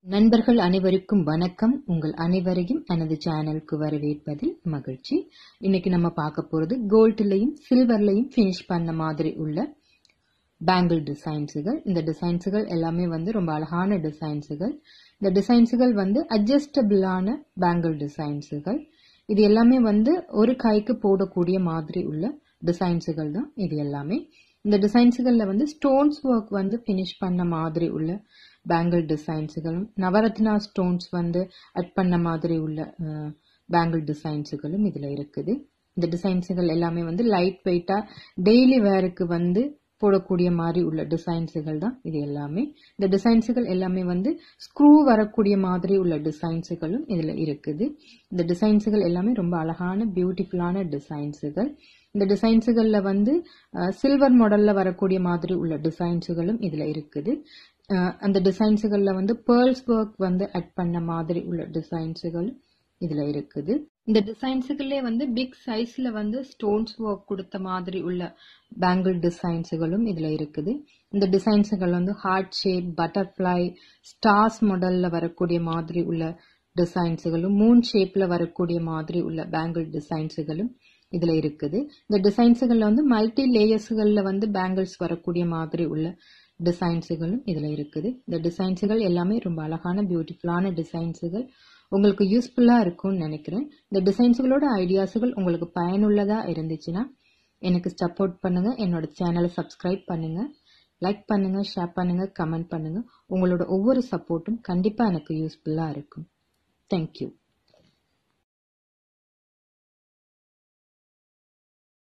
நண்பர்கள் அனைவருக்கும் வணக்கம் உங்கள் அனைவரையும் எனது சேனலுக்கு வரவேற்பதில் மகிழ்ச்சி இன்னைக்கு நம்ம பார்க்க போறது கோல்ட்லயும் சில்வர்லயும் ஃபினிஷ் பண்ண மாதிரி உள்ள பேங்கிள் டிசைன்ஸுகள் இந்த டிசைன்ஸுகள் எல்லாமே வந்து ரொம்ப அழகான டிசைன்ஸுகள் இந்த டிசைன்ஸுகள் வந்து அட்ஜஸ்டபிளான பேங்கிள் டிசைன்ஸுகள் இது எல்லாமே வந்து ஒரு கைக்கு போடக்கூடிய மாதிரி உள்ள டிசைன்ஸுகள் தான் இது எல்லாமே இந்த டிசைன்ஸுகள்ல வந்து ஸ்டோன்ஸ் ஒர்க் வந்து ஃபினிஷ் பண்ண மாதிரி உள்ள பேங்கிள் டிசைன்ஸுகளும் நவரத்னா ஸ்டோன்ஸ் வந்து அட் பண்ண மாதிரி உள்ள பேங்கிள் டிசைன்ஸுகளும் இதுல இருக்குது இந்த டிசைன்ஸுகள் எல்லாமே வந்து லைட் வெயிட்டா டெய்லி வேருக்கு வந்து போடக்கூடிய மாதிரி உள்ள டிசைன்ஸுகள் தான் இது எல்லாமே இந்த டிசைன்ஸுகள் எல்லாமே வந்து ஸ்க்ரூ வரக்கூடிய மாதிரி உள்ள டிசைன்ஸுகளும் இதுல இருக்குது இந்த டிசைன்ஸுகள் எல்லாமே ரொம்ப அழகான பியூட்டிஃபுல்லான டிசைன்ஸுகள் இந்த டிசைன்ஸுகள்ல வந்து சில்வர் மாடல்ல வரக்கூடிய மாதிரி உள்ள டிசைன்ஸுகளும் இதுல இருக்குது அந்த டிசைன்ஸுகள்ல வந்து பேர்ல்ஸ் ஒர்க் வந்து அட் பண்ண மாதிரி உள்ள டிசைன்ஸுகளும் இதுல இருக்குது இந்த டிசைன்ஸுகளே வந்து பிக் சைஸ்ல வந்து ஸ்டோன்ஸ் ஒர்க் கொடுத்த மாதிரி உள்ள பேங்கிள் டிசைன்ஸுகளும் இதுல இருக்குது இந்த டிசைன்ஸுகள் வந்து ஹார்ட் ஷேப் பட்டர்ஃப்ளை ஸ்டார்ஸ் மாடல்ல வரக்கூடிய மாதிரி உள்ள டிசைன்ஸுகளும் மூன் ஷேப்ல வரக்கூடிய மாதிரி உள்ள பேங்கிள் டிசைன்ஸுகளும் இதுல இருக்குது இந்த டிசைன்ஸுகள்ல வந்து மல்டி லேயர்ஸ்கள்ல வந்து பேங்கிள்ஸ் வரக்கூடிய மாதிரி உள்ள டிசைன்ஸுகளும் இதுல இருக்குது இந்த டிசைன்ஸுகள் எல்லாமே ரொம்ப அழகான பியூட்டிஃபுல்லான டிசைன்ஸுகள் உங்களுக்கு யூஸ்ஃபுல்லா இருக்கும்னு நினைக்கிறேன் இந்த டிசைன்ஸுகளோட ஐடியாஸுகள் உங்களுக்கு பயனுள்ளதா இருந்துச்சுன்னா எனக்கு சப்போர்ட் பண்ணுங்க என்னோட சேனலை சப்ஸ்கிரைப் பண்ணுங்க லைக் பண்ணுங்க ஷேர் பண்ணுங்க கமெண்ட் பண்ணுங்க உங்களோட ஒவ்வொரு சப்போர்ட்டும் கண்டிப்பா எனக்கு யூஸ்ஃபுல்லா இருக்கும் தேங்க்யூ